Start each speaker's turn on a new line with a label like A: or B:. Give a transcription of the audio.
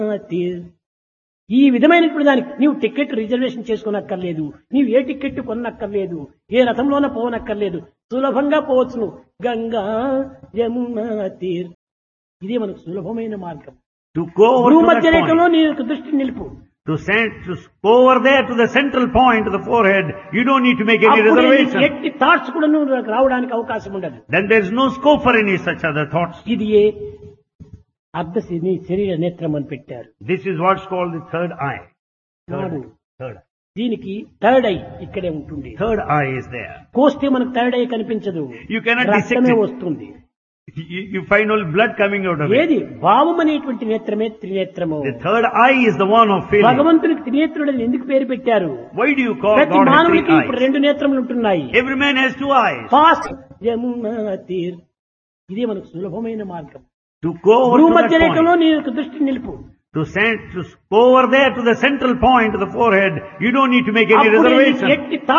A: తీర్ ఈ విధమైనటువంటి దానికి నీవు టికెట్ రిజర్వేషన్ చేసుకోనక్కర్లేదు నీవు ఏ టికెట్ కొనక్కర్లేదు ఏ రథంలోన పోవనక్కర్లేదు సులభంగా పోవచ్చును గంగా యమునా తీర్ ఇదే మనకు సులభమైన మార్గం
B: To go over to that
A: భూమధ్య రేఖలో
B: point,
A: నీ యొక్క దృష్టి నిలుపు
B: to send, to go over there to the central point of the forehead, you don't need to make any
A: అప్పుడు నీకు
B: reservation.
A: ఎట్టి థాట్స్ కూడా నువ్వు రావడానికి అవకాశం ఉండదు
B: Then there is no scope for any such other thoughts.
A: ఇది ఏ అర్ధ శ- నీ శరీర నేత్రం అని పెట్టారు
B: This is what's called the third eye. Third,
A: నాడు
B: third,
A: దీనికి థర్డ్ ఐ ఇక్కడే ఉంటుంది
B: third eye is there.
A: కోస్తే మనకు థర్డ్ ఐ కనిపించదు
B: You cannot dissect
A: రక్తమే
B: it.
A: వస్తుంది
B: You, you find all blood coming out of it.
A: ఏది భావం అనేటువంటి నేత్రమే త్రినేత్రము
B: The third eye is the one of feeling.
A: భగవంతునికి త్రినేత్రుడని ఎందుకు పేరు పెట్టారు
B: Why do you call
A: ప్రతి
B: God has three
A: మానవునికి ఇప్పుడు
B: eyes?
A: రెండు నేత్రములు ఉంటున్నాయి
B: Every man has two eyes.
A: Fast Yamuna తీర్ ఇదే మనకు సులభమైన మార్గం
B: To go over to
A: భూమధ్య
B: that
A: రేఖలో
B: point,
A: నీ యొక్క దృష్టి నిలుపు
B: to send, to go over there to the central point of the forehead, you don't need to make any
A: అప్పుడే నీకు
B: reservation.
A: ఎట్టి